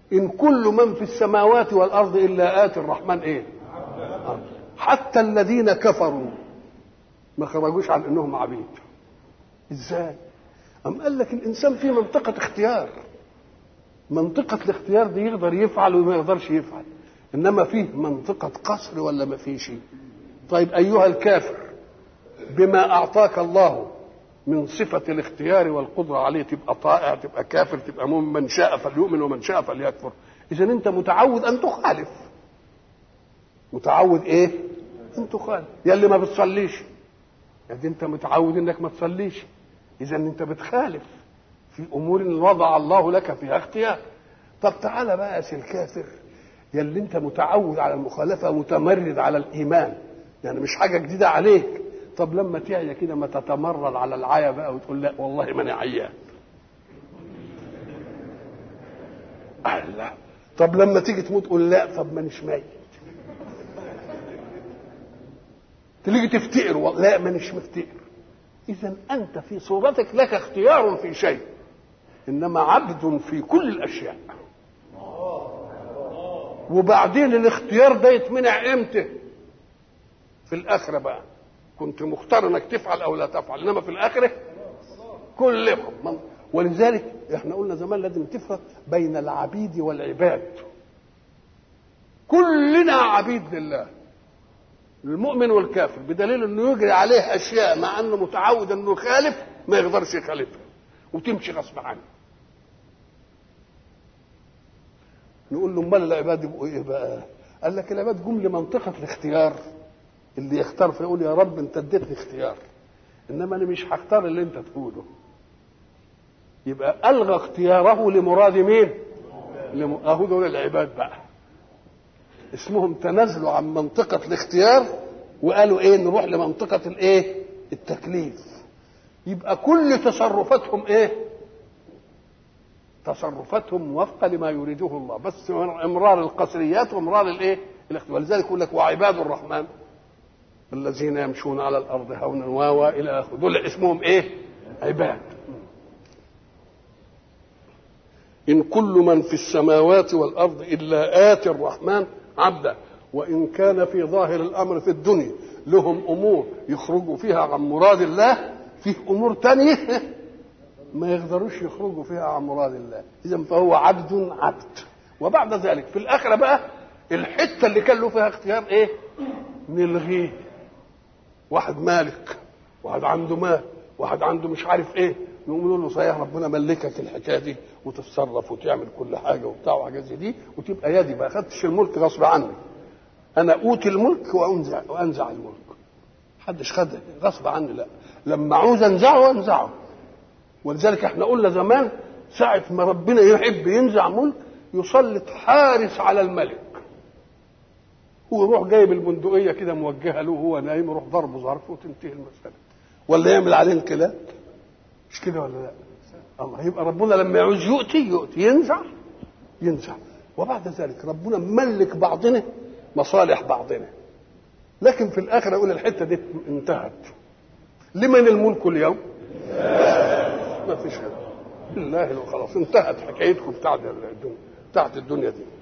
ان كل من في السماوات والارض الا اتي الرحمن ايه حتى الذين كفروا ما خرجوش عن انهم عبيد ازاي ام قال لك الانسان في منطقه اختيار منطقه الاختيار دي يقدر يفعل وما يقدرش يفعل انما فيه منطقه قصر ولا ما فيش طيب ايها الكافر بما اعطاك الله من صفة الاختيار والقدرة عليه تبقى طائع تبقى كافر تبقى مؤمن من شاء فليؤمن ومن شاء فليكفر إذا أنت متعود أن تخالف متعود إيه؟ أن تخالف يا اللي ما بتصليش يعني أنت متعود إنك ما تصليش إذا أنت بتخالف في أمور وضع الله لك فيها اختيار طب تعالى بقى يا الكافر يا اللي أنت متعود على المخالفة متمرد على الإيمان يعني مش حاجة جديدة عليك طب لما تعيا كده ما تتمرد على العيا بقى وتقول لا والله ما انا عيان لا طب لما تيجي تموت تقول لا طب مانيش ميت تيجي تفتقر لا مانيش مفتقر اذا انت في صورتك لك اختيار في شيء انما عبد في كل الاشياء وبعدين الاختيار ده يتمنع امتى في الاخره بقى كنت مختار انك تفعل او لا تفعل انما في الاخره كلهم ولذلك احنا قلنا زمان لازم تفرق بين العبيد والعباد كلنا عبيد لله المؤمن والكافر بدليل انه يجري عليه اشياء مع انه متعود انه يخالف ما يقدرش يخالفها وتمشي غصب عنه نقول له امال العباد يبقوا ايه بقى؟ قال لك العباد جم لمنطقه الاختيار اللي يختار فيقول يا رب انت اديتني اختيار انما انا مش هختار اللي انت تقوله يبقى الغى اختياره لمراد مين لم... اهو دول العباد بقى اسمهم تنازلوا عن منطقة الاختيار وقالوا ايه نروح لمنطقة الايه التكليف يبقى كل تصرفاتهم ايه تصرفاتهم وفقا لما يريده الله بس امرار القصريات وامرار الايه الاختيار ولذلك يقول لك وعباد الرحمن الذين يمشون على الارض هونا واوا الى اخره دول اسمهم ايه عباد ان كل من في السماوات والارض الا اتي الرحمن عبدا وان كان في ظاهر الامر في الدنيا لهم امور يخرجوا فيها عن مراد الله فيه امور تانية ما يقدروش يخرجوا فيها عن مراد الله اذا فهو عبد عبد وبعد ذلك في الاخره بقى الحته اللي كان له فيها اختيار ايه نلغيه واحد مالك واحد عنده مال واحد عنده مش عارف ايه نقوم نقول له صحيح ربنا ملكك الحكايه دي وتتصرف وتعمل كل حاجه وبتاع وحاجات زي دي وتبقى يدي ما اخدتش الملك غصب عني انا اوتي الملك وانزع وانزع الملك محدش خد غصب عني لا لما عاوز انزعه انزعه ولذلك احنا قلنا زمان ساعة ما ربنا يحب ينزع ملك يسلط حارس على الملك ويروح جايب البندقية كده موجهة له وهو نايم يروح ضربه ظرف وتنتهي المسألة ولا يعمل عليه انقلاب مش كده ولا لا الله يبقى ربنا لما يعوز يؤتي يؤتي ينزع ينزع وبعد ذلك ربنا ملك بعضنا مصالح بعضنا لكن في الاخر يقول الحته دي انتهت لمن الملك اليوم ما فيش لله خلاص انتهت حكايتكم بتاعت الدنيا بتاعت الدنيا دي